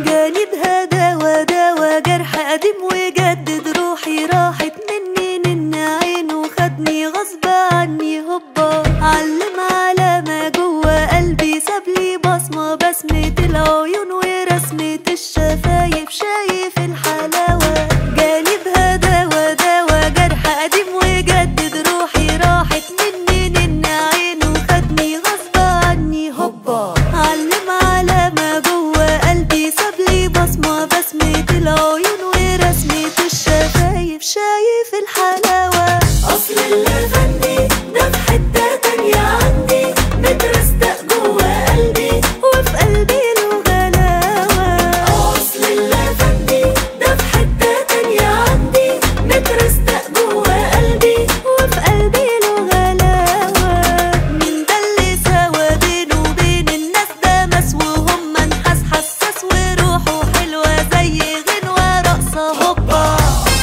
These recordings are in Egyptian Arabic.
جانبها دوا دوا جرح قديم وجدد روحي راحت مني نن عينه خدني غصب عني هوبا علم على ما جوا قلبي سابلي بصمة بسمة العيون ورسمة الشفايف شايف الحلاوة جانبها دوا دوا جرح قديم وجدد روحي راحت مني نن عينه خدني غصب عني هوبا علم على ما جوا قلبي سابلي بصمة بسمة العيون ورسمة الشفايف شايف الحلاوة أصل اللي فني ده في حتة تانية عندي مترستق جوا قلبي وفي قلبي له غلاوة أصل اللي فني ده في حتة تانية عندي مترستق جوا قلبي وفي قلبي له غلاوة مين ده اللي سوا بينه وبين الناس ده مس وهم نحاس حساس وروحه حلوة زي غنوة رقصة هوبا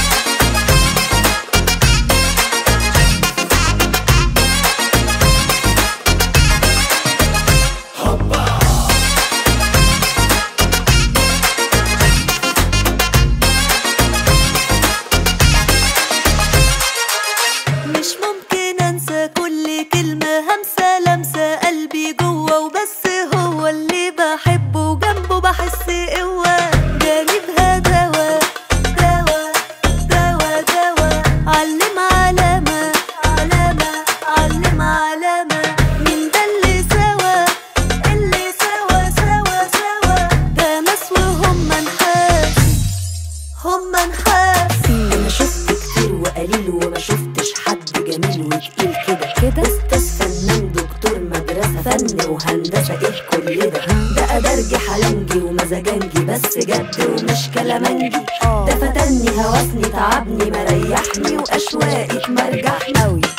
مش ممكن انسى كل كلمة همسة لمسة قلبي جوه وبس هو اللي بحبه وجنبه بحس قوة جانبها دوا دوا دوا دوا علم علامة علامة علم علامة مين ده اللي سوا اللي سوا سوا سوا ده مس وهم نحاس هم نحاس انا شفت كتير وقليل وما شفتش حد جميل وتقيل كده كده استاذ فنان دكتور مدرسة فن وهندسة ايه كل ده ده ادرجي حلنجي ومزاجنجي بس جد ومش كلامنجي ده فتني هوسني تعبني مريحني واشواقي مرجحني قوي